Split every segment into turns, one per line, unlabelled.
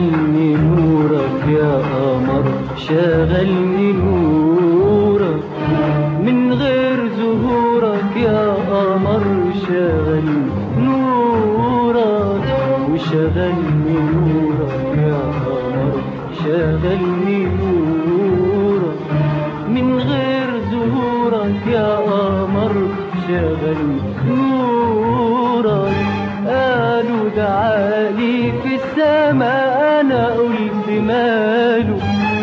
شغلني نورك يا قمر شغلني نورك من غير ظهورك يا قمر شغلني نورك وشغلني نورك يا قمر شغلني نورك من غير ظهورك يا قمر شغلني نورك قالوا تعالي في السماء انا قلت ماله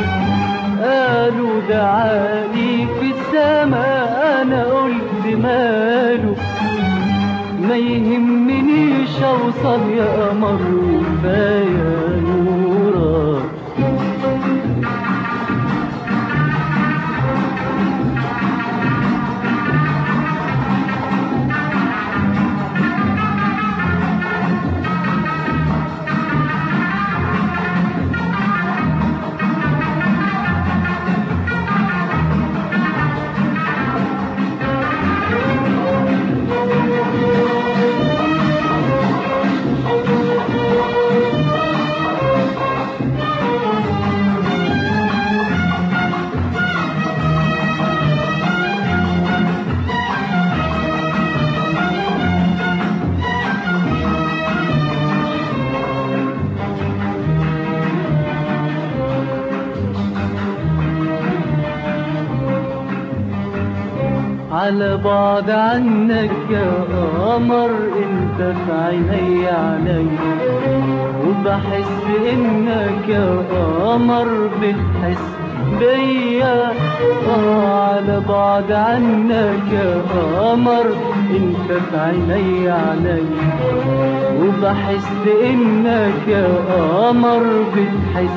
قالوا تعالي في السماء انا قلت ماله ما يهمنيش اوصل يا قمر وكفايه نورك على بعد عنك يا قمر انت في عيني علي وبحس انك يا قمر بتحس بيا آه على بعد عنك يا قمر انت في عيني علي وبحس انك يا قمر بتحس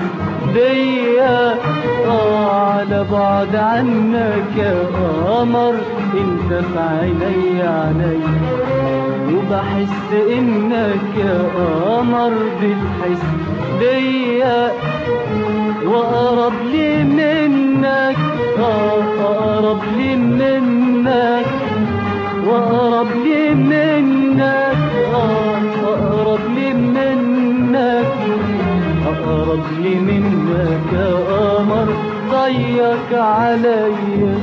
بيا آه على بعد عنك يا قمر انت في عيني علي وبحس انك يا قمر بتحس بيا واقرب لي منك آه اقرب لي منك واقرب لي منك آه اقرب لي منك اقرب لي منك يا قمر ضيق عليا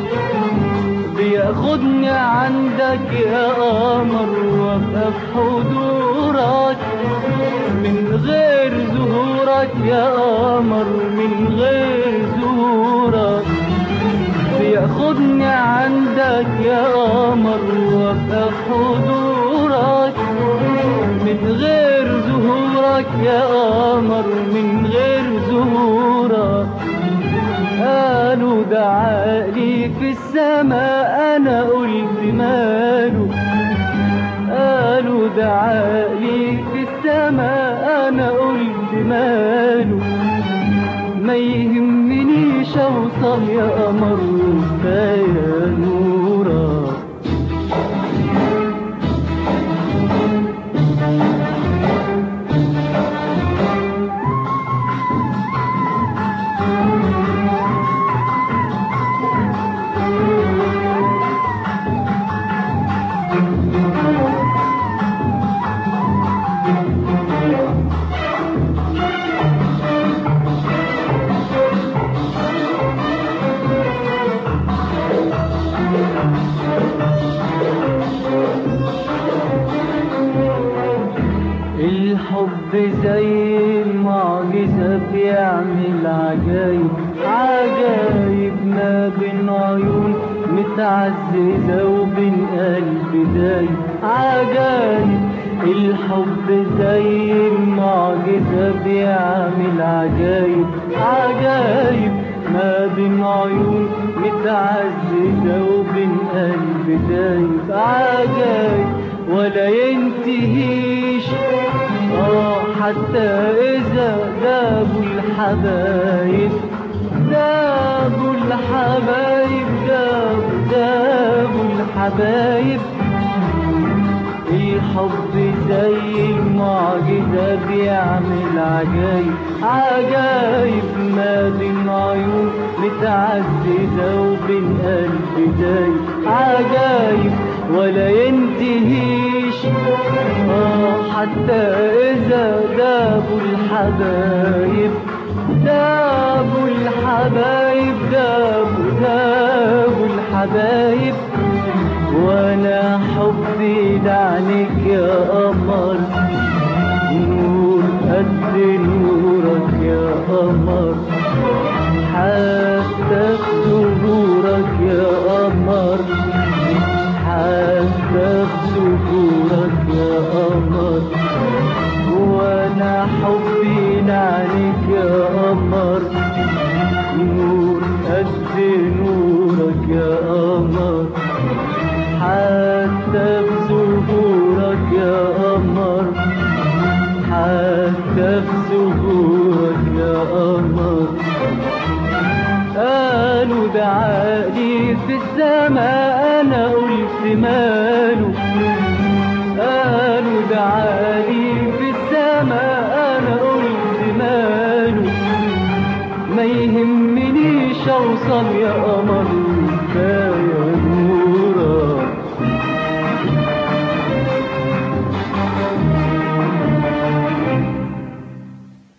بياخدني عندك يا قمر وابقى في حضورك من غير ظهورك يا قمر من غير ظهورك بياخدني عندك يا قمر وابقى في حضورك من غير ظهورك يا قمر من غير ظهورك قالوا ده عقلي في السماء انا قلت ماله قالوا ده عقلي في السماء انا قلت ماله ما يهمنيش اوصل يا قمر وكفايه نورك الحب زي المعجزة بيعمل عجايب عجايب ما بين عيون متعززة وبين قلب دايب عجايب الحب زي المعجزة بيعمل عجايب عجايب ما بين عيون متعززة وبين قلب دايب عجايب ولا ينتهيش آه حتى إذا دابوا الحبايب دابوا الحبايب دابوا دابوا الحبايب الحب زي المعجزة بيعمل عجايب عجايب ما بين عيون متعززة وبين قلب دايب عجايب ولا ينتهيش آه حتى إذا دابوا الحبايب الحبايب دابوا الحبايب دابوا دابوا الحبايب وانا حبي لعنك يا قمر نور قد نورك يا قمر حتى في ظهورك يا قمر حتى في ظهورك يا قمر وانا حبي لعنك يا قمر نور قد نورك يا قمر حتى في ظهورك يا قمر حتى في ظهورك يا قمر قالوا دعالي في السماء انا قلت ماله قالوا دعالي في السماء انا قلت ماله ما يهمنيش اوصل يا قمر